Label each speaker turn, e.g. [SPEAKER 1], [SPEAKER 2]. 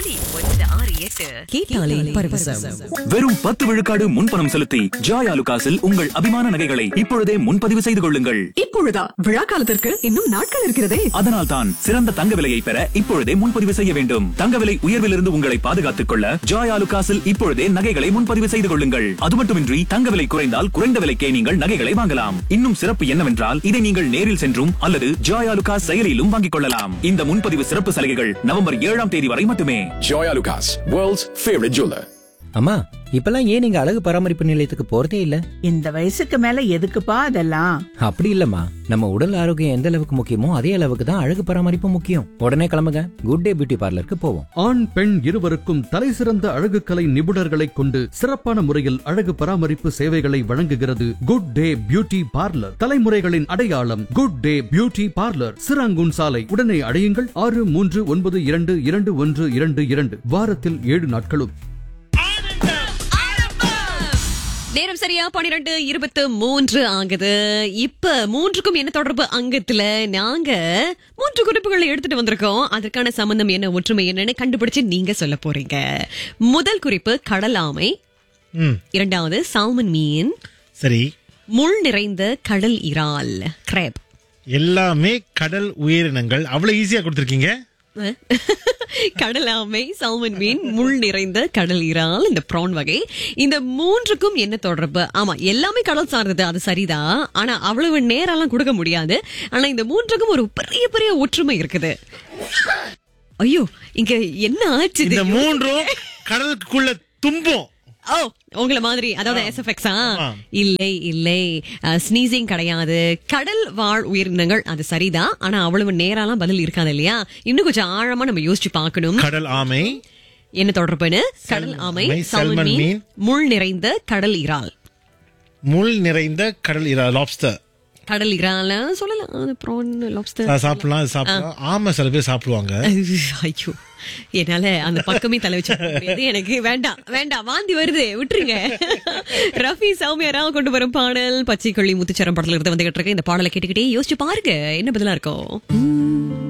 [SPEAKER 1] ஒன்று ஆறு எட்டு
[SPEAKER 2] கேட்டாலே பரவசம்
[SPEAKER 3] வெறும் பத்து விழுக்காடு முன்பணம் செலுத்தி ஜாய் ஆலுகாஸில் உங்கள் அபிமான நகைகளை இப்பொழுதே முன்பதிவு செய்து கொள்ளுங்கள்
[SPEAKER 4] இப்பொழுதா விழா காலத்திற்கு இன்னும் நாட்கள் இருக்கிறதே
[SPEAKER 3] அதனால் தான் சிறந்த தங்க விலையை பெற இப்பொழுதே முன்பதிவு செய்ய வேண்டும் தங்க விலை உயர்விலிருந்து உங்களை பாதுகாத்துக் கொள்ள ஜாய் ஆலுகாஸில் இப்பொழுதே நகைகளை முன்பதிவு செய்து கொள்ளுங்கள் அது மட்டுமின்றி தங்க விலை குறைந்தால் குறைந்த விலைக்கே நீங்கள் நகைகளை வாங்கலாம் இன்னும் சிறப்பு என்னவென்றால் இதை நீங்கள் நேரில் சென்றும் அல்லது ஜாய் ஆலுகாஸ் செயலியிலும் வாங்கிக் கொள்ளலாம் இந்த முன்பதிவு சிறப்பு சலுகைகள் நவம்பர் ஏழாம் தேதி வரை மட்டுமே
[SPEAKER 5] Joy Lucas, world's favorite jeweler.
[SPEAKER 6] அம்மா இப்பெல்லாம் ஏன் நீங்க அழகு பராமரிப்பு நிலையத்துக்கு போறதே இல்ல
[SPEAKER 7] இந்த வயசுக்கு மேல எதுக்குப்பா அதெல்லாம்
[SPEAKER 6] அப்படி இல்லம்மா நம்ம உடல் ஆரோக்கியம் எந்த அளவுக்கு முக்கியமோ அதே அளவுக்கு தான் அழகு பராமரிப்பு முக்கியம் உடனே கிளம்புங்க குட் டே பியூட்டி பார்லருக்கு போவோம்
[SPEAKER 8] ஆண் பெண் இருவருக்கும் தலைசிறந்த அழகுக்கலை நிபுணர்களைக் கொண்டு சிறப்பான முறையில் அழகு பராமரிப்பு சேவைகளை வழங்குகிறது குட் டே பியூட்டி பார்லர் தலைமுறைகளின் அடையாளம் good day beauty parlour Serangoon சாலை உடனே அடையுங்கள் ஆறு மூன்று ஒன்பது இரண்டு இரண்டு ஒன்று இரண்டு இரண்டு வாரத்தில் ஏழு நாட்களும்
[SPEAKER 1] நேரம் சரியா பன்னிரெண்டு இருபத்து மூன்று ஆகுது இப்ப மூன்றுக்கும் என்ன தொடர்பு அங்கத்துல நாங்க மூன்று குறிப்புகளை எடுத்துட்டு வந்திருக்கோம் அதற்கான சம்பந்தம் என்ன ஒற்றுமை என்னன்னு கண்டுபிடிச்சு நீங்க சொல்ல போறீங்க முதல் குறிப்பு கடலாமை
[SPEAKER 9] ம்
[SPEAKER 1] இரண்டாவது சால்மன் மீன்
[SPEAKER 9] சரி
[SPEAKER 1] முள் நிறைந்த கடல் இறால் கிரேப்
[SPEAKER 9] எல்லாமே கடல் உயிரினங்கள் அவ்வளவு ஈஸியா கொடுத்துருக்கீங்க
[SPEAKER 1] கடல் ஆமை சால்மன் மீன் முள் நிறைந்த கடல் இறால் இந்த ப்ரான் வகை இந்த மூன்றுக்கும் என்ன தொடர்பு ஆமா எல்லாமே கடல் சார்ந்தது அது சரிதான் ஆனா அவ்வளவு நேரம்லாம் கொடுக்க முடியாது ஆனா இந்த மூன்றுக்கும் ஒரு பெரிய பெரிய ஒற்றுமை இருக்குது ஐயோ இங்க என்ன ஆச்சு
[SPEAKER 9] இந்த
[SPEAKER 1] இது?
[SPEAKER 9] மூன்றும் கடலுக்குள்ள தும்போம்
[SPEAKER 1] ஓ உங்கள மாதிரி அதாவது எஸ்எஃப்எக்ஸா
[SPEAKER 9] ஆ.
[SPEAKER 1] இல்லை இல்லை ஸ்னீசிங் கிடையாது கடல் வாழ் உயிரினங்கள் அது சரிதான் ஆனா அவ்வளவு நேரம்லாம் பதில் இருக்காது இல்லையா இன்னும் கொஞ்சம் ஆழமா நம்ம யோசிச்சு பார்க்கணும்
[SPEAKER 9] கடல் ஆமை
[SPEAKER 1] என்ன தொடர்புன்னு கடல் ஆமை
[SPEAKER 9] ஆமை,
[SPEAKER 1] சால்மன்
[SPEAKER 9] சல்மன்
[SPEAKER 1] மீன்
[SPEAKER 9] மீன்,
[SPEAKER 1] முள் நிறைந்த கடல் இறால்
[SPEAKER 9] முள் நிறைந்த கடல் இரா லாப்ஸ்டர்
[SPEAKER 1] கடல் இறால சொல்லலாம் அது ப்ரான் லாப்ஸ்டர்
[SPEAKER 9] சாப்பிடலாம் அது சாப்பிடலாம் ஆமை சில பேர் சாப்பிடுவாங்க
[SPEAKER 1] ஐயோ என்னால அந்த பக்கமே தலை வச்சு முடியாது எனக்கு வேண்டாம் வேண்டாம் வாந்தி வருது விட்டுருங்க ரஃபி சௌமியரா கொண்டு வரும் பாடல் பச்சை கொள்ளி முத்துச்சரம் படத்துல இருந்து வந்துகிட்டு இருக்க இந்த பாடலை கேட்டுக்கிட்டே யோசிச்சு பாருங்க என்ன பதிலா இருக்கும்